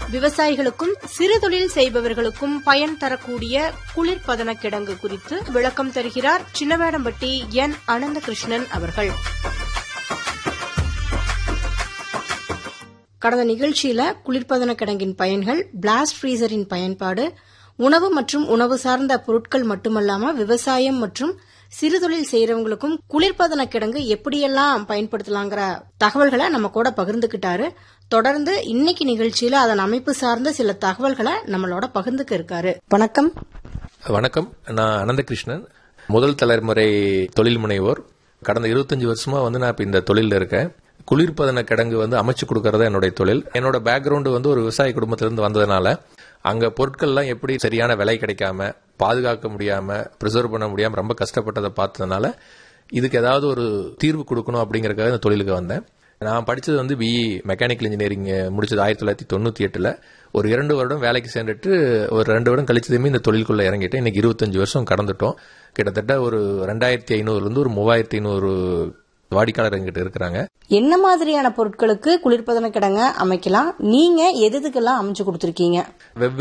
விவசாயிகளுக்கும் சிறுதொழில் செய்பவர்களுக்கும் பயன் தரக்கூடிய குளிர்பதன கிடங்கு குறித்து விளக்கம் தருகிறார் சின்னவேடம்பட்டி என் அனந்தகிருஷ்ணன் அவர்கள் கடந்த நிகழ்ச்சியில குளிர்பதன கிடங்கின் பயன்கள் பிளாஸ்ட் ஃப்ரீசரின் பயன்பாடு உணவு மற்றும் உணவு சார்ந்த பொருட்கள் மட்டுமல்லாம விவசாயம் மற்றும் சிறுதொழில் செய்யறவங்களுக்கும் குளிர்பதன கிடங்கு எப்படியெல்லாம் பயன்படுத்தலாங்கிற தகவல்களை நம்ம கூட பகிர்ந்துகிட்டாரு தொடர்ந்து இன்னைக்கு நிகழ்ச்சியில அதன் அமைப்பு சார்ந்த சில தகவல்களை நம்மளோட பகிர்ந்துக்க இருக்காரு வணக்கம் வணக்கம் நான் அனந்தகிருஷ்ணன் முதல் தலைமுறை தொழில் முனைவோர் கடந்த இருபத்தஞ்சு வருஷமா வந்து நான் இப்ப இந்த தொழில இருக்கேன் குளிர்பதன கிடங்கு வந்து அமைச்சு கொடுக்கறது என்னுடைய தொழில் என்னோட பேக்ரவுண்டு வந்து ஒரு விவசாய குடும்பத்திலிருந்து வந்ததுனால அங்க பொருட்கள்லாம் எப்படி சரியான விலை கிடைக்காம பாதுகாக்க முடியாம ப்ரிசர்வ் பண்ண முடியாம ரொம்ப கஷ்டப்பட்டதை பார்த்ததுனால இதுக்கு ஏதாவது ஒரு தீர்வு கொடுக்கணும் அப்படிங்கறதுக்காக இந்த தொழிலுக்கு வந்தேன் நான் படிச்சது வந்து பிஇ மெக்கானிக்கல் இன்ஜினியரிங் முடிச்சது ஆயிரத்தி தொள்ளாயிரத்தி தொண்ணூத்தி எட்டுல ஒரு இரண்டு வருடம் வேலைக்கு சேர்ந்துட்டு ஒரு ரெண்டு வருடம் கழிச்சதுமே இந்த தொழிலுக்குள்ள இறங்கிட்டேன் இன்னைக்கு இருபத்தஞ்சு வருஷம் கடந்துட்டோம் கிட்டத்தட்ட ஒரு ரெண்டாயிரத்தி ஐநூறுல இருந்து ஒரு மூவாயிரத்தி ஐநூறு வாடிக்கையாளர் எங்கிட்ட இருக்கிறாங்க என்ன மாதிரியான பொருட்களுக்கு குளிர்பதன கிடங்க அமைக்கலாம் நீங்க எது எதுக்கெல்லாம் அமைச்சு கொடுத்திருக்கீங்க வெவ்வேறு